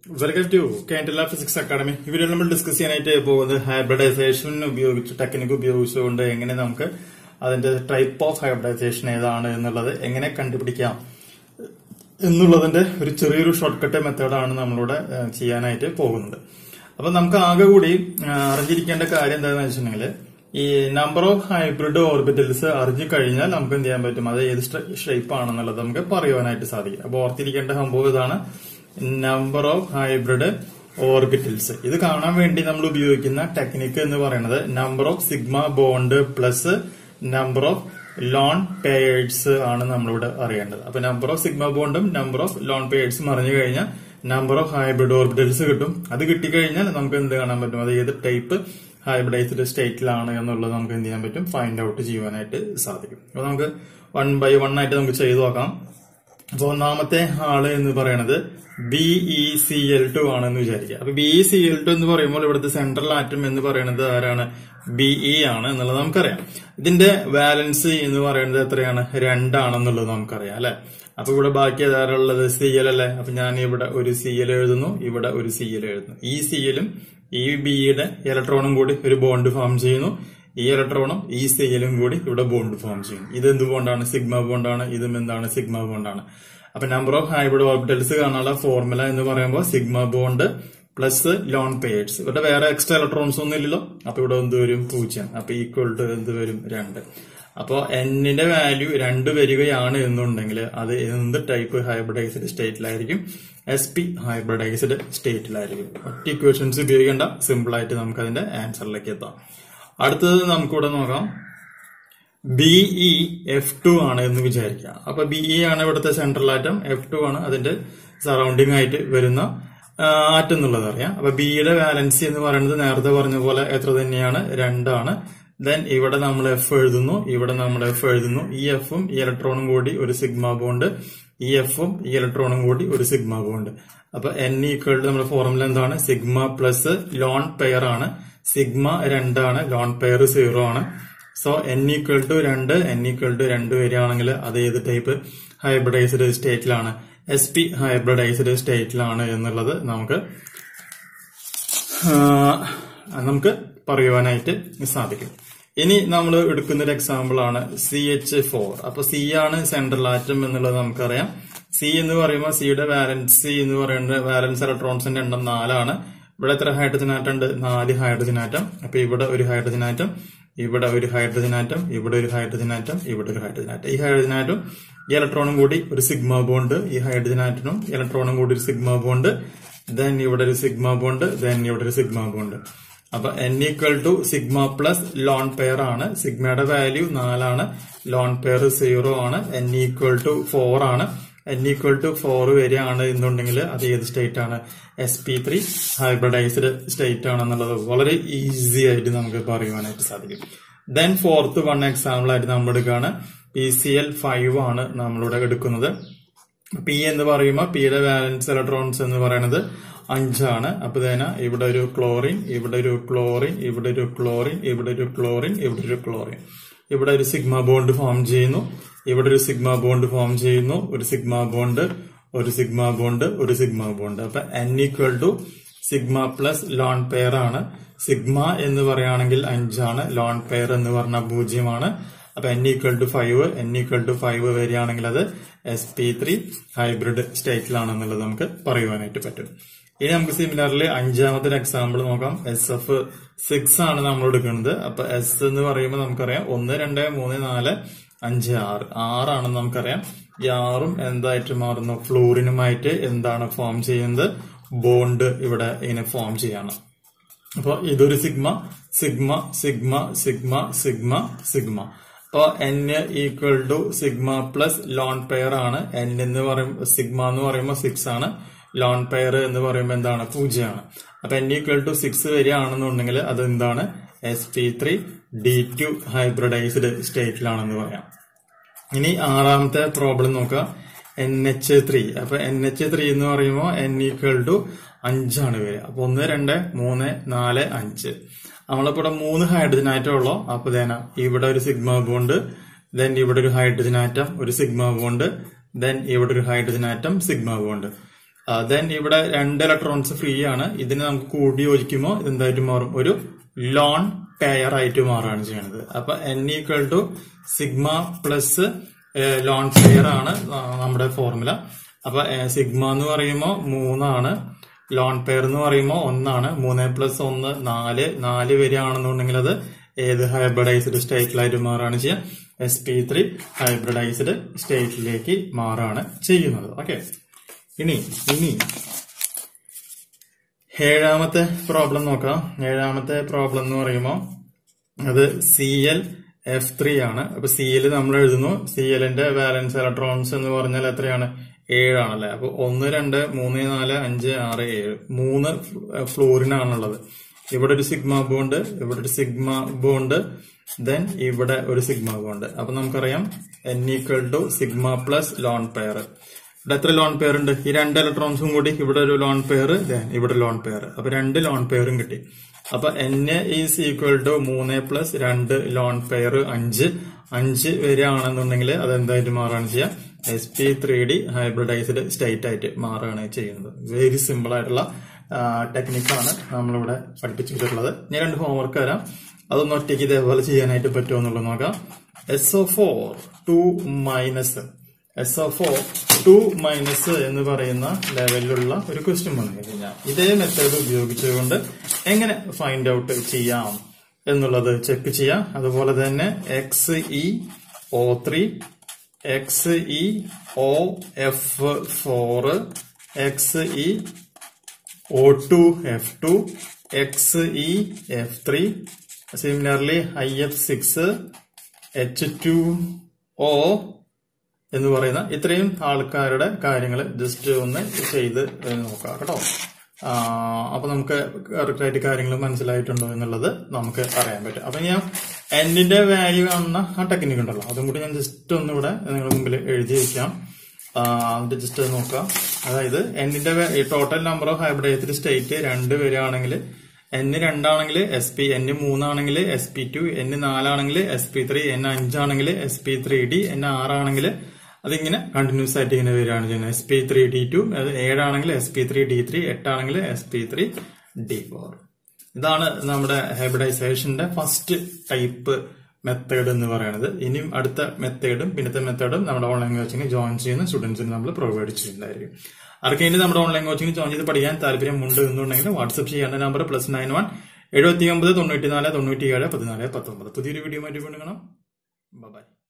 welcome to കാൻഡില physics academy ഇവിടെ നമ്മൾ ഡിസ്കസ് ചെയ്യാനായിട്ട് പോകുന്നത് ഹൈബ്രിഡൈസേഷൻ ഉപയോഗിച്ച് ടെക്നിക്ക് ഉപയോഗിച്ചുകൊണ്ട് എങ്ങനെ നമുക്ക് അതിന്റെ ടൈപ്പ് ഓഫ് ഹൈബ്രിഡൈസേഷൻ ഏതാണ് എന്നുള്ളത് എങ്ങനെ കണ്ടുപിടിക്കാം എന്നുള്ളതിന്റെ ഒരു ചെറിയൊരു ഷോർട്ട് കട്ട് മെത്തേഡാണ് നമ്മളിവിടെ ഏഹ്, ചെയ്യാനായിട്ട് പോകുന്നത് അപ്പൊ നമുക്ക് ആകെ കൂടി ഏഹ്, അറിഞ്ഞിരിക്കേണ്ട കാര്യം എന്താണെന്ന് വെച്ചിട്ടുണ്ടെങ്കിൽ ഈ നമ്പർ ഓഫ് ഹൈബ്രിഡ് ഓർബിറ്റൽസ് അറിഞ്ഞു കഴിഞ്ഞാൽ നമുക്ക് എന്ത് ചെയ്യാൻ പറ്റും അത് ഏത് ഷേപ്പ് ആണെന്നുള്ളത് നമുക്ക് പറയുവാനായിട്ട് സാധിക്കും അപ്പൊ ഓർത്തിരിക്കേണ്ട സംഭവം ഇതാണ് നമ്പർ ഓഫ് ഹൈബ്രിഡ് ഓർബിറ്റൽസ് ഇത് കാണാൻ വേണ്ടി നമ്മൾ ഉപയോഗിക്കുന്ന ടെക്നിക്ക് എന്ന് പറയുന്നത് number of sigma bond plus number of lone pairs ആണ് നമ്മളിവിടെ അറിയേണ്ടത് അപ്പൊ നമ്പർ ഓഫ് സിഗ്മ ബോണ്ടും നമ്പർ ഓഫ് ലോൺ പേയേഴ്സും അറിഞ്ഞു കഴിഞ്ഞാൽ നമ്പർ ഓഫ് ഹൈബ്രിഡ് ഓർബിറ്റൽസ് കിട്ടും അത് കിട്ടിക്കഴിഞ്ഞാൽ നമുക്ക് എന്ത് കാണാൻ പറ്റും അത് ഏത് ടൈപ്പ് ഹൈബ്രിഡൈസ്ഡ് സ്റ്റേറ്റിലാണ് എന്നുള്ളത് നമുക്ക് എന്ത് ചെയ്യാൻ പറ്റും ഫൈൻഡ് ഔട്ട് ചെയ്യുവാനായിട്ട് സാധിക്കും അപ്പൊ നമുക്ക് വൺ ബൈ വൺ ആയിട്ട് നമുക്ക് ചെയ്തു നോക്കാം അപ്പൊ ഒന്നാമത്തെ ആള് എന്ന് പറയുന്നത് B E C L two ആണെന്ന് വിചാരിക്കുക അപ്പൊ B E C L two എന്ന് പറയുമ്പോൾ ഇവിടുത്തെ സെൻട്രൽ ആറ്റം എന്ന് പറയുന്നത് ആരാണ് ബി ഇ ആണ് എന്നുള്ളത് നമുക്കറിയാം ഇതിന്റെ വാലൻസ് എന്ന് പറയുന്നത് എത്രയാണ് രണ്ടാണെന്നുള്ളത് നമുക്കറിയാം അല്ലെ അപ്പൊ ഇവിടെ ബാക്കി ഏതാരുള്ളത് സി എൽ അല്ലേ അപ്പൊ ഞാൻ ഇവിടെ ഒരു സി എൽ എഴുതുന്നു ഇവിടെ ഒരു സി എൽ എഴുതുന്നു ഈ സി എല്ലും ഈ ബിയുടെ ഇലക്ട്രോണും കൂടി ഒരു ബോണ്ട് ഫോം ചെയ്യുന്നു ഈ ഇലക്ട്രോണും ഈ സിയിലും കൂടി ഇവിടെ ബോണ്ട് ഫോം ചെയ്യും ഇത് എന്ത് ബോണ്ടാണ് സിഗ്മ ബോണ്ടാണ് ഇതും എന്താണ് സിഗ്മ ബോണ്ടാണ് അപ്പൊ നമ്പർ ഓഫ് ഹൈബ്രിഡ് ഓർബിറ്റൽസ് കാണാനുള്ള ഫോർമുല എന്ന് പറയുമ്പോൾ sigma bond plus lone pairs ഇവിടെ വേറെ എക്സ്ട്രാ ഇലക്ട്രോൺസ് ഒന്നും ഇല്ലല്ലോ അപ്പൊ ഇവിടെ എന്ത് വരും പൂജ്യം അപ്പൊ ഈക്വൽ ടു എന്ത് വരും രണ്ട് അപ്പോ എന്നിന്റെ വാല്യൂ രണ്ട് വരികയാണ് എന്നുണ്ടെങ്കിൽ അത് എന്ത് ടൈപ്പ് ഹൈബ്രിഡൈസ്ഡ് സ്റ്റേറ്റിലായിരിക്കും എസ് പി ഹൈബ്രിഡൈസ്ഡ് സ്റ്റേറ്റിലായിരിക്കും ഒറ്റ ഇക്വേഷൻസ് ഉപയോഗിക്കേണ്ട സിമ്പിൾ ആയിട്ട് നമുക്ക് അതിന്റെ ആൻസറിലേക്ക് എത്താം അടുത്തത് നമുക്കിവിടെ നോക്കാം ബി ഇ എഫ് ടു ആണ് എന്ന് വിചാരിക്കുക അപ്പൊ ബി ഇ ആണ് ഇവിടുത്തെ സെൻട്രൽ ആറ്റം എഫ് ടു ആണ് അതിന്റെ സറൗണ്ടിങ് ആയിട്ട് വരുന്ന ആറ്റം എന്നുള്ളത് അറിയാം അപ്പൊ ബിയുടെ വാലൻസി എന്ന് പറയുന്നത് നേരത്തെ പറഞ്ഞ പോലെ എത്ര തന്നെയാണ് രണ്ടാണ് ദെൻ ഇവിടെ നമ്മൾ എഫ് എഴുതുന്നു ഇവിടെ നമ്മൾ എഫ് എഴുതുന്നു ഈ എഫും ഈ ഇലക്ട്രോണും കൂടി ഒരു സിഗ്മ ബോണ്ട് ഈ എഫും ഈ ഇലക്ട്രോണും കൂടി ഒരു സിഗ്മ ബോണ്ട് അപ്പൊ എൻ ഈക്വൽ നമ്മുടെ ഫോർമുല എന്താണ് സിഗ്മ പ്ലസ് ലോൺ പെയർ ആണ് സിഗ്മ രണ്ടാണ് ലോൺ പെയർ സീറോ ആണ് സോ എൻ ഈക്വൽ ടു രണ്ട് എൻ ഈക്വൽ ടു രണ്ട് വരികയാണെങ്കിൽ അത് ഏത് ടൈപ്പ് ഹൈബ്രിഡൈസ്ഡ് സ്റ്റേറ്റിലാണ് എസ് പി ഹൈബ്രിഡൈസ്ഡ് സ്റ്റേറ്റിലാണ് എന്നുള്ളത് നമുക്ക് ആ, നമുക്ക് പറയുവാനായിട്ട് സാധിക്കും ഇനി നമ്മൾ എടുക്കുന്ന ഒരു എക്സാമ്പിൾ ആണ് സി എച്ച് ഫോർ അപ്പൊ സി ആണ് സെൻട്രൽ ആറ്റം എന്നുള്ളത് നമുക്കറിയാം സി എന്ന് പറയുമ്പോൾ സിയുടെ വാലൻസി എന്ന് പറയുന്നത് വാലൻസ് ഇലക്ട്രോൺസിന്റെ എണ്ണം നാലാണ് ഇവിടെ എത്ര ഹൈഡ്രജൻ ആറ്റം ഉണ്ട് നാല് ഹൈഡ്രജൻ ആറ്റം അപ്പൊ ഇവിടെ ഒരു ഹൈഡ്രജൻ ആറ്റം ഇവിടെ ഒരു ഹൈഡ്രജൻ ആറ്റം ഇവിടെ ഒരു ഹൈഡ്രജൻ ആറ്റം ഇവിടെ ഒരു ഹൈഡ്രജൻ ആറ്റം ഈ ഹൈഡ്രജൻ ആറ്റം ഈ ഇലക്ട്രോണും കൂടി ഒരു സിഗ്മ ബോണ്ട് ഈ ഹൈഡ്രജൻ ആറ്റനും ഇലക്ട്രോണും കൂടി ഒരു സിഗ്മ ബോണ്ട് ദെൻ ഇവിടെ ഒരു സിഗ്മ ബോണ്ട് ദെൻ ഇവിടെ ഒരു സിഗ്മ ബോണ്ട് അപ്പൊ N equal to sigma plus lone pair ആണ് സിഗ്മയുടെ വാല്യൂ നാലാണ് ലോൺ പെയർ സീറോ ആണ് എൻ ഈക്വൽ ടു ഫോർ ആണ് എൻ ഈക്വൽ ടു ഫോർ വരികയാണ് എന്നുണ്ടെങ്കിൽ അത് ഏത് സ്റ്റേറ്റ് ആണ് S P three hybridized state ആണെന്നുള്ളത് വളരെ ഈസി ആയിട്ട് നമുക്ക് പറയുവാനായിട്ട് സാധിക്കും ദെൻ ഫോർത്ത് വൺ എക്സാമ്പിൾ ആയിട്ട് നമ്മൾ എടുക്കുകയാണ് പി സി എൽ ഫൈവ് ആണ് നമ്മളിവിടെ എടുക്കുന്നത് പി എന്ന് പറയുമ്പോൾ പിയുടെ വാലൻസ് ഇലക്ട്രോൺസ് എന്ന് പറയുന്നത് അഞ്ചാണ് അപ്പൊ തന്നെ ഇവിടെ ഒരു ക്ലോറിൻ ഇവിടെ ഒരു ക്ലോറിൻ ഇവിടെ ഒരു ക്ലോറിൻ ഇവിടെ ഒരു ക്ലോറിൻ ഇവിടെ ഒരു ക്ലോറിൻ ഇവിടെ ഒരു സിഗ്മ ബോണ്ട് ഫോം ചെയ്യുന്നു ഇവിടെ ഒരു സിഗ്മ ബോണ്ട് ഫോം ചെയ്യുന്നു ഒരു സിഗ്മ ബോണ്ട് ഒരു സിഗ്മ ബോണ്ട് ഒരു സിഗ്മ ബോണ്ട് അപ്പൊ N equal to sigma plus lone pair ആണ് സിഗ്മ എന്ന് പറയുകയാണെങ്കിൽ അഞ്ചാണ് ലോൺ പെയർ എന്ന് പറഞ്ഞാൽ പൂജ്യമാണ് അപ്പൊ N equal to five N equal to five വരികയാണെങ്കിൽ അത് എസ് പി ത്രീ ഹൈബ്രിഡ് സ്റ്റേറ്റിലാണെന്നുള്ളത് നമുക്ക് പറയുവാനായിട്ട് പറ്റും ഇനി നമുക്ക് സിമിലർലി അഞ്ചാമത്തെ എക്സാമ്പിൾ നോക്കാം എസ് എഫ് സിക്സ് ആണ് നമ്മൾ എടുക്കുന്നത് അപ്പൊ എസ് എന്ന് പറയുമ്പോൾ നമുക്കറിയാം ഒന്ന് രണ്ട് മൂന്ന് നാല് അഞ്ച് ആറ് ആറാണെന്ന് നമുക്കറിയാം ഈ ആറും എന്തായിട്ട് മാറുന്നു ഫ്ലൂറിനുമായിട്ട് എന്താണ് ഫോം ചെയ്യുന്നത് ബോണ്ട് ഇവിടെ ഇങ്ങനെ ഫോം ചെയ്യാണ് അപ്പൊ ഇതൊരു sigma sigma sigma sigma sigma sigma അപ്പൊ N equal to sigma plus lone pair ആണ് എൻ എന്ന് പറയുമ്പോൾ സിഗ്മ എന്ന് പറയുമ്പോൾ സിക്സ് ആണ് ലോൺ പെയർ എന്ന് പറയുമ്പോൾ എന്താണ് പൂജ്യമാണ് അപ്പൊ എൻ ഈക്വൽ ടു സിക്സ് വരികയാണെന്നുണ്ടെങ്കിൽ അത് എന്താണ് S P three D two hybridized സ്റ്റേറ്റിലാണെന്ന് പറയാം ഇനി ആറാമത്തെ പ്രോബ്ലം നോക്കാം എൻ എച്ച് ത്രീ അപ്പൊ എൻ എച്ച് ത്രീ എന്ന് പറയുമ്പോൾ എൻ ഈക്വൽ ടു അഞ്ചാണ് വരിക അപ്പൊ ഒന്ന് രണ്ട് മൂന്ന് നാല് അഞ്ച് നമ്മളിപ്പോ ഇവിടെ മൂന്ന് ഹൈഡ്രജൻ ആറ്റം ഉള്ളു അപ്പൊ ദേന ഇവിടെ ഒരു സിഗ്മ ബോണ്ട് ദെൻ ഇവിടെ ഒരു ഹൈഡ്രജൻ ആറ്റം ഒരു സിഗ്മ ബോണ്ട് ദെൻ ഇവിടെ ഒരു hydrogen atom sigma bond then ഇവിടെ രണ്ട് ഇലക്ട്രോൺസ് ഫ്രീ ആണ് ഇതിനെ നമുക്ക് കൂടി യോജിക്കുമ്പോൾ ഇത് എന്തായിട്ട് മാറും ഒരു ലോൺ പെയർ ആയിട്ട് മാറുകയാണ് ചെയ്യുന്നത് അപ്പൊ N equal to sigma plus lone pair ആണ് ആ, നമ്മുടെ ഫോർമുല അപ്പൊ സിഗ്മ എന്ന് പറയുമ്പോൾ മൂന്നാണ് ലോൺ പെയർ എന്ന് പറയുമ്പോൾ ഒന്നാണ് മൂന്ന് പ്ലസ് ഒന്ന് നാല് നാല് വരികയാണെന്നുണ്ടെങ്കിൽ അത് ഏത് ഹൈബ്രിഡൈസ്ഡ് സ്റ്റേറ്റിലായിട്ട് മാറുകയാണ് ചെയ്യുക എസ് പി ത്രീ ഹൈബ്രിഡൈസ്ഡ് സ്റ്റേറ്റിലേക്ക് മാറുകയാണ് ചെയ്യുന്നത് ഓക്കെ ഇനി ഇനി ഏഴാമത്തെ പ്രോബ്ലം നോക്കാം ഏഴാമത്തെ പ്രോബ്ലം എന്ന് പറയുമ്പോൾ അത് സി എൽ എഫ് ത്രീ ആണ് അപ്പൊ സി എൽ നമ്മൾ എഴുതുന്നു സി എല്ലിന്റെ വാലൻസ് ഇലക്ട്രോൺസ് എന്ന് പറഞ്ഞാൽ എത്രയാണ് ഏഴാണല്ലേ അപ്പൊ ഒന്ന് രണ്ട് മൂന്ന് നാല് അഞ്ച് ആറ് ഏഴ് മൂന്ന് ഫ്ലോറിനാണുള്ളത് ഇവിടെ ഒരു സിഗ്മ ബോണ്ട് ഇവിടെ ഒരു സിഗ്മ ബോണ്ട് ദെൻ ഇവിടെ ഒരു സിഗ്മ ബോണ്ട് അപ്പൊ നമുക്കറിയാം N equal to sigma plus lone pair ഇവിടെ എത്ര ലോൺ പെയർ ഉണ്ട് ഈ രണ്ട് ഇലക്ട്രോൺസും കൂടി ഇവിടെ ഒരു ലോൺ പെയർ ഇവിടെ ലോൺ പെയർ അപ്പൊ രണ്ട് ലോൺ പെയറും കിട്ടി അപ്പൊ എൻ ഈസ് ഈക്വൽ ടു മൂന്ന് പ്ലസ് രണ്ട് ലോൺ പെയർ അഞ്ച് അഞ്ച് വരികയാണെന്നുണ്ടെങ്കിൽ അത് എന്തായിട്ട് മാറുകയാണ് ചെയ്യുക S P three D hybridized state ആയിട്ട് മാറുകയാണ് ചെയ്യുന്നത് വെരി സിമ്പിൾ ആയിട്ടുള്ള ടെക്നിക്കാണ് നമ്മളിവിടെ പഠിപ്പിച്ചിട്ടുള്ളത് ഞാൻ രണ്ട് ഹോംവർക്ക് തരാം അതൊന്ന് ഒറ്റയ്ക്ക് ഇതേപോലെ ചെയ്യാനായിട്ട് പറ്റുമോ എന്നുള്ളത് നോക്കാം S O four two minus S of O two minus എന്ന് പറയുന്ന ലെവലിലുള്ള ഒരു ക്വസ്റ്റ്യൻ വന്നു കഴിഞ്ഞാൽ ഇതേ മെത്തേഡ് ഉപയോഗിച്ചുകൊണ്ട് എങ്ങനെ ഫൈൻഡ് ഔട്ട് ചെയ്യാം എന്നുള്ളത് ചെക്ക് ചെയ്യാം അതുപോലെ തന്നെ X E O three X E O F four X E O two F two X E F three similarly I F six H two O എന്ന് പറയുന്ന ഇത്രയും ആൾക്കാരുടെ കാര്യങ്ങൾ ജസ്റ്റ് ഒന്ന് ചെയ്ത് നോക്കാം കേട്ടോ ആ, അപ്പൊ നമുക്ക് കറക്റ്റ് ആയിട്ട് കാര്യങ്ങൾ മനസ്സിലായിട്ടുണ്ടോ എന്നുള്ളത് നമുക്ക് അറിയാൻ പറ്റും അപ്പൊ ഞാൻ എന്നിന്റെ വാല്യൂ കാണുന്ന ആ ടെക്നിക്ക് ഉണ്ടല്ലോ അതും കൂടി ഞാൻ ജസ്റ്റ് ഒന്ന് ഇവിടെ നിങ്ങളുടെ മുമ്പിൽ എഴുതി വെക്കാം ആ, എന്നിട്ട് ജസ്റ്റ് നോക്കാം അതായത് എന്നിന്റെ total number of hybridized state രണ്ട് വരികയാണെങ്കിൽ എൻ രണ്ടാണെങ്കിൽ എസ് പി എൻ മൂന്നാണെങ്കിൽ എസ് പി ടു എൻ നാലാണെങ്കിൽ എസ് പി ത്രീ എൻ അഞ്ചാണെങ്കിൽ S P three D N ആറാണെങ്കിൽ അതിങ്ങനെ കണ്ടിന്യൂസ് ആയിട്ട് ഇങ്ങനെ വരികയാണ് ചെയ്യുന്നത് S P three D two അത് ഏഴാണെങ്കിൽ S P three D three എട്ടാണെങ്കിൽ S P three D four ഇതാണ് നമ്മുടെ ഹൈബ്രിഡൈസേഷന്റെ ഫസ്റ്റ് ടൈപ്പ് മെത്തേഡ് എന്ന് പറയുന്നത് ഇനിയും അടുത്ത മെത്തേഡും പിന്നത്തെ മെത്തേഡും നമ്മുടെ ഓൺലൈൻ കോച്ചിങ് ജോയിൻ ചെയ്യുന്ന സ്റ്റുഡൻസിന് നമ്മൾ പ്രൊവൈഡ് ചെയ്യുന്നതായിരിക്കും ആർക്കെങ്കിലും നമ്മുടെ ഓൺലൈൻ കോച്ചിങ് ജോയിൻ ചെയ്ത് പഠിക്കാൻ താല്പര്യമുണ്ട് എന്നുണ്ടെങ്കിൽ വാട്സ്ആപ്പ് ചെയ്യേണ്ട നമ്പർ പ്ലസ് നയൻ വൺ എഴുപത്തി ഒമ്പത് തൊണ്ണൂറ്റി നാല് തൊണ്ണൂറ്റി ഏഴ് പതിനാല് പത്തൊമ്പത് പുതിയൊരു വീഡിയോ ആയിട്ട് വീണ്ടും കാണാം ബൈ